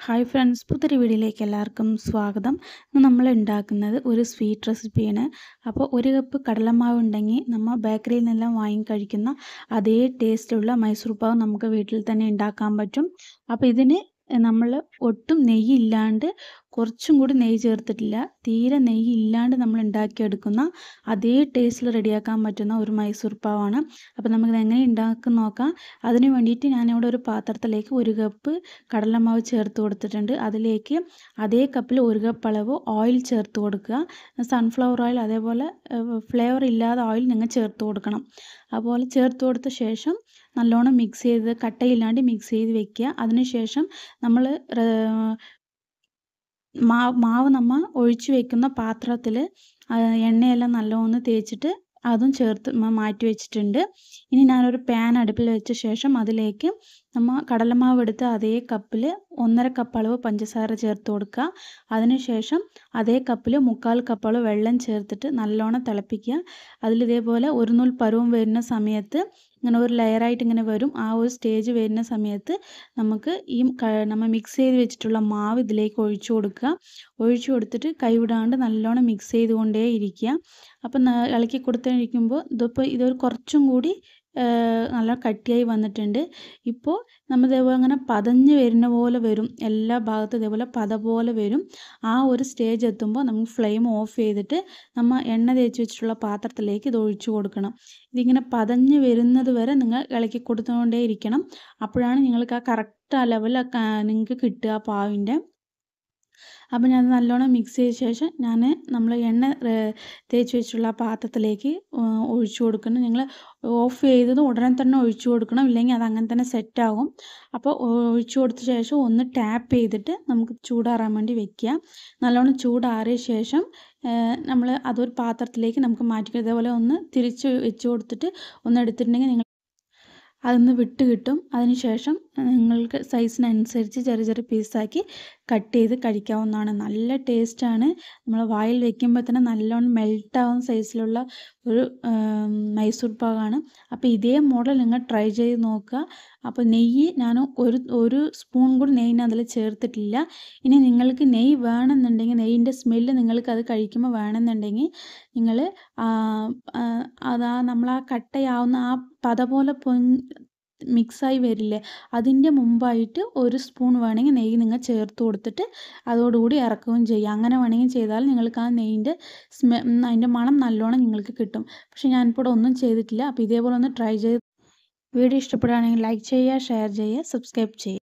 hi friends പുതിയൊരു വീഡിയോയിലേക്ക് എല്ലാവർക്കും സ്വാഗതം ഇന്ന് നമ്മൾ ഉണ്ടാക്കുന്നത് ഒരു സ്വീറ്റ് റെസിപ്പിയാണ് അപ്പോൾ ഒരു കപ്പ് കടലമാവ് ഉണ്ടെങ്കിൽ നമ്മൾ ബേക്കറിയിൽ നിന്നെല്ലാം വാങ്ങി കഴിക്കുന്ന അതേ ടേസ്റ്റിലുള്ള മൈസൂർ പാവ് നമുക്ക് വീട്ടിൽ തന്നെ ഉണ്ടാക്കാൻ പറ്റും അപ്പോൾ ഇതിന് നമ്മൾ ഒട്ടും നെയ്യ് ഇല്ലാണ്ട് കുറച്ചും കൂടി നെയ്യ് ചേർത്തിട്ടില്ല തീരെ നെയ്യ് ഇല്ലാണ്ട് നമ്മൾ ഉണ്ടാക്കിയെടുക്കുന്ന അതേ ടേസ്റ്റിൽ റെഡിയാക്കാൻ പറ്റുന്ന ഒരു മൈസൂർ പാവാണ് അപ്പോൾ നമുക്കിത് എങ്ങനെ ഉണ്ടാക്കും നോക്കാം അതിന് വേണ്ടിയിട്ട് ഞാനിവിടെ ഒരു പാത്രത്തിലേക്ക് ഒരു കപ്പ് കടലമാവ് ചേർത്ത് കൊടുത്തിട്ടുണ്ട് അതിലേക്ക് അതേ കപ്പിൽ ഒരു കപ്പ് അളവ് ഓയിൽ ചേർത്ത് കൊടുക്കുക സൺഫ്ലവർ ഓയിൽ അതേപോലെ ഫ്ലേവർ ഇല്ലാതെ ഓയിൽ നിങ്ങൾ ചേർത്ത് കൊടുക്കണം അതുപോലെ ചേർത്ത് കൊടുത്ത ശേഷം നല്ലോണം മിക്സ് ചെയ്ത് കട്ടയില്ലാണ്ട് മിക്സ് ചെയ്ത് വെക്കുക അതിനുശേഷം നമ്മൾ മാവ് മാവ് നമ്മൾ ഒഴിച്ച് വെക്കുന്ന പാത്രത്തിൽ എണ്ണയെല്ലാം നല്ലോണം തേച്ചിട്ട് അതും ചേർത്ത് മാറ്റി വെച്ചിട്ടുണ്ട് ഇനി ഞാനൊരു പാൻ അടുപ്പിൽ വെച്ച ശേഷം അതിലേക്ക് നമ്മൾ കടലമാവ് എടുത്ത് അതേ കപ്പിൽ ഒന്നര കപ്പ് അളവ് പഞ്ചസാര ചേർത്ത് കൊടുക്കുക അതിനുശേഷം അതേ കപ്പിൽ മുക്കാൽ കപ്പ് അളവ് വെള്ളം ചേർത്തിട്ട് നല്ലോണം തിളപ്പിക്കുക അതിലിതേപോലെ ഒരു നൂൽ പരുവം വരുന്ന സമയത്ത് ഇങ്ങനെ ഒരു ലെയറായിട്ട് ഇങ്ങനെ വരും ആ ഒരു സ്റ്റേജ് വരുന്ന സമയത്ത് നമുക്ക് ഈ നമ്മൾ മിക്സ് ചെയ്ത് വെച്ചിട്ടുള്ള മാവ് ഇതിലേക്ക് ഒഴിച്ചു കൊടുക്കുക ഒഴിച്ചു കൊടുത്തിട്ട് കൈവിടാണ്ട് നല്ലോണം മിക്സ് ചെയ്തുകൊണ്ടേ ഇരിക്കുക അപ്പം ഇളക്കി കൊടുത്തിരിക്കുമ്പോൾ ഇതിപ്പോൾ ഇതൊരു കുറച്ചും കൂടി നല്ല കട്ടിയായി വന്നിട്ടുണ്ട് ഇപ്പോൾ നമ്മൾ ഇതേപോലെ അങ്ങനെ പതഞ്ഞ് വരുന്ന പോലെ വരും എല്ലാ ഭാഗത്തും ഇതേപോലെ പത പോലെ വരും ആ ഒരു സ്റ്റേജ് എത്തുമ്പോൾ നമുക്ക് ഫ്ലെയിം ഓഫ് ചെയ്തിട്ട് നമ്മൾ എണ്ണ തേച്ച് വെച്ചിട്ടുള്ള പാത്രത്തിലേക്ക് ഇത് ഒഴിച്ചു കൊടുക്കണം ഇതിങ്ങനെ പതഞ്ഞ് വരുന്നത് വരെ നിങ്ങൾ ഇളക്കി കൊടുത്തുകൊണ്ടേ ഇരിക്കണം അപ്പോഴാണ് നിങ്ങൾക്ക് ആ കറക്റ്റ് ആ ലെവൽ നിങ്ങൾക്ക് കിട്ടുക പാവിൻ്റെ അപ്പോൾ ഞാൻ നല്ലോണം മിക്സ് ചെയ്ത ശേഷം ഞാൻ നമ്മൾ എണ്ണ തേച്ച് വെച്ചിട്ടുള്ള ആ പാത്രത്തിലേക്ക് ഒഴിച്ചു കൊടുക്കണം നിങ്ങൾ ഓഫ് ചെയ്തത് ഉടനെ തന്നെ ഒഴിച്ചു കൊടുക്കണം ഇല്ലെങ്കിൽ അത് അങ്ങനെ തന്നെ സെറ്റാകും അപ്പോൾ ഒഴിച്ചു കൊടുത്ത ശേഷം ഒന്ന് ടാപ്പ് ചെയ്തിട്ട് നമുക്ക് ചൂടാറാൻ വേണ്ടി വെക്കുക നല്ലോണം ചൂടാറിയ ശേഷം നമ്മൾ അതൊരു പാത്രത്തിലേക്ക് നമുക്ക് മാറ്റി ഇതേപോലെ ഒന്ന് തിരിച്ച് വെച്ച് കൊടുത്തിട്ട് ഒന്ന് എടുത്തിട്ടുണ്ടെങ്കിൽ നിങ്ങൾ അതൊന്ന് വിട്ട് കിട്ടും അതിനുശേഷം നിങ്ങൾക്ക് സൈസിനനുസരിച്ച് ചെറിയ ചെറിയ പീസാക്കി കട്ട് ചെയ്ത് കഴിക്കാവുന്നതാണ് നല്ല ടേസ്റ്റാണ് നമ്മൾ വായിൽ വെക്കുമ്പോൾ തന്നെ നല്ലോണം മെൽട്ടാവുന്ന സൈസിലുള്ള ഒരു മൈസൂർ പാകാണ് അപ്പോൾ ഇതേ മോഡൽ നിങ്ങൾ ട്രൈ ചെയ്ത് നോക്കുക അപ്പോൾ നെയ്യ് ഞാൻ ഒരു ഒരു സ്പൂൺ കൂടി നെയ്യ് അതിൽ ചേർത്തിട്ടില്ല ഇനി നിങ്ങൾക്ക് നെയ്യ് വേണമെന്നുണ്ടെങ്കിൽ നെയ്യിൻ്റെ സ്മെല്ല് നിങ്ങൾക്ക് അത് കഴിക്കുമ്പോൾ വേണമെന്നുണ്ടെങ്കിൽ നിങ്ങൾ അതാ നമ്മൾ ആ കട്ടയാവുന്ന ആ പത പോലെ പൊ മിക്സായി വരില്ലേ അതിൻ്റെ മുമ്പായിട്ട് ഒരു സ്പൂൺ വേണമെങ്കിൽ നെയ്യ് നിങ്ങൾ ചേർത്ത് കൊടുത്തിട്ട് അതോടുകൂടി ഇറക്കുകയും ചെയ്യുക അങ്ങനെ വേണമെങ്കിൽ ചെയ്താൽ നിങ്ങൾക്ക് ആ നെയ്യിൻ്റെ സ്മെ അതിൻ്റെ മണം നല്ലോണം നിങ്ങൾക്ക് കിട്ടും പക്ഷേ ഞാനിപ്പോൾ ഒന്നും ചെയ്തിട്ടില്ല അപ്പോൾ ഇതേപോലെ ഒന്ന് ട്രൈ ചെയ്ത് വീഡിയോ ഇഷ്ടപ്പെടുകയാണെങ്കിൽ ലൈക്ക് ചെയ്യുക ഷെയർ ചെയ്യുക സബ്സ്ക്രൈബ് ചെയ്യുക